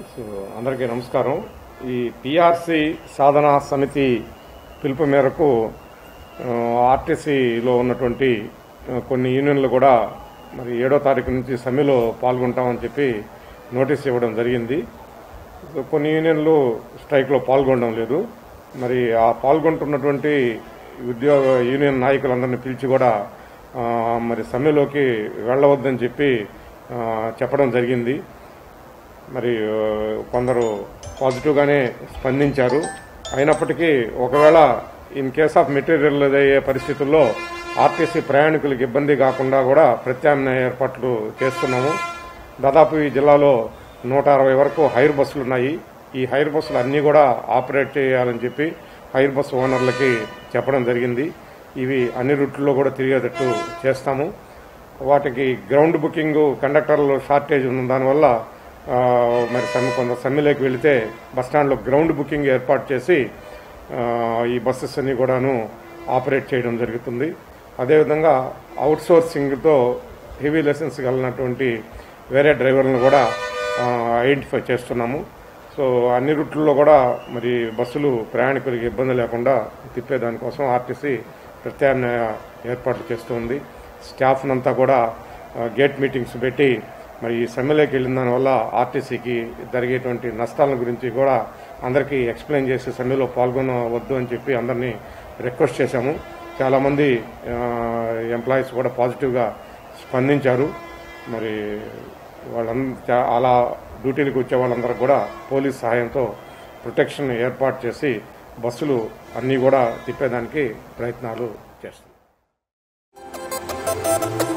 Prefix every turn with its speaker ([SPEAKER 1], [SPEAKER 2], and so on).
[SPEAKER 1] so అందరికీ నమస్కారం ఈ పిఆర్సి సాధనా సమితి పిలుపు మేరకు ఆ, ఆర్టీసీలో ఉన్నటువంటి ఆ, కొన్ని యూనియన్లు కూడా మరి ఏడో తారీఖు నుంచి సమ్మెలో పాల్గొంటామని చెప్పి నోటీస్ ఇవ్వడం జరిగింది సో కొన్ని యూనియన్లు స్ట్రైక్లో పాల్గొనడం లేదు మరి ఆ పాల్గొంటున్నటువంటి ఉద్యోగ యూనియన్ నాయకులందరినీ పిలిచి కూడా ఆ, మరి సమ్మెలోకి వెళ్ళవద్దని చెప్పి ఆ, చెప్పడం జరిగింది మరి ఆ, కొందరు పాజిటివ్గానే స్పందించారు అయినప్పటికీ ఒకవేళ ఇన్ కేస్ ఆఫ్ మెటీరియల్ అయ్యే పరిస్థితుల్లో ఆర్టీసీ ప్రయాణికులకు ఇబ్బంది కాకుండా కూడా ప్రత్యామ్నాయ ఏర్పాట్లు చేస్తున్నాము దాదాపు ఈ జిల్లాలో నూట అరవై వరకు హైర్ బస్సులు ఉన్నాయి ఈ హైర్ బస్సులు అన్నీ కూడా ఆపరేట్ చేయాలని చెప్పి హైర్ బస్సు ఓనర్లకి చెప్పడం జరిగింది ఇవి అన్ని రూట్లలో కూడా తిరిగేటట్టు చేస్తాము వాటికి గ్రౌండ్ బుకింగ్ కండక్టర్లు షార్టేజ్ ఉన్న దానివల్ల ఆ, మరి సమ్మె కొంత సమ్మెలోకి వెళితే బస్టాండ్లో గ్రౌండ్ బుకింగ్ ఏర్పాటు చేసి ఆ, ఈ బస్సెస్ అన్ని కూడాను ఆపరేట్ చేయడం జరుగుతుంది అదేవిధంగా అవుట్ సోర్సింగ్తో హెవీ లెసన్స్ కలిగినటువంటి వేరే డ్రైవర్లను కూడా ఆ, ఐడెంటిఫై చేస్తున్నాము సో అన్ని రూట్లలో కూడా మరి బస్సులు ప్రయాణికులకు ఇబ్బంది లేకుండా తిప్పేదానికోసం ఆర్టీసీ ప్రత్యామ్నాయ ఏర్పాట్లు చేస్తుంది స్టాఫ్నంతా కూడా ఆ, గేట్ మీటింగ్స్ పెట్టి మరి ఈ సమ్మెలోకి వెళ్ళిన దానివల్ల ఆర్టీసీకి జరిగేటువంటి నష్టాల గురించి కూడా అందరికీ ఎక్స్ప్లెయిన్ చేసి సమ్మెలో పాల్గొనవద్దు అని చెప్పి అందరినీ రిక్వెస్ట్ చేశాము చాలామంది ఎంప్లాయీస్ కూడా పాజిటివ్గా స్పందించారు మరి వాళ్ళంతా అలా డ్యూటీలకు వచ్చే వాళ్ళందరూ కూడా పోలీస్ సహాయంతో ప్రొటెక్షన్ ఏర్పాటు చేసి బస్సులు అన్నీ కూడా తిప్పేదానికి ప్రయత్నాలు చేస్తాం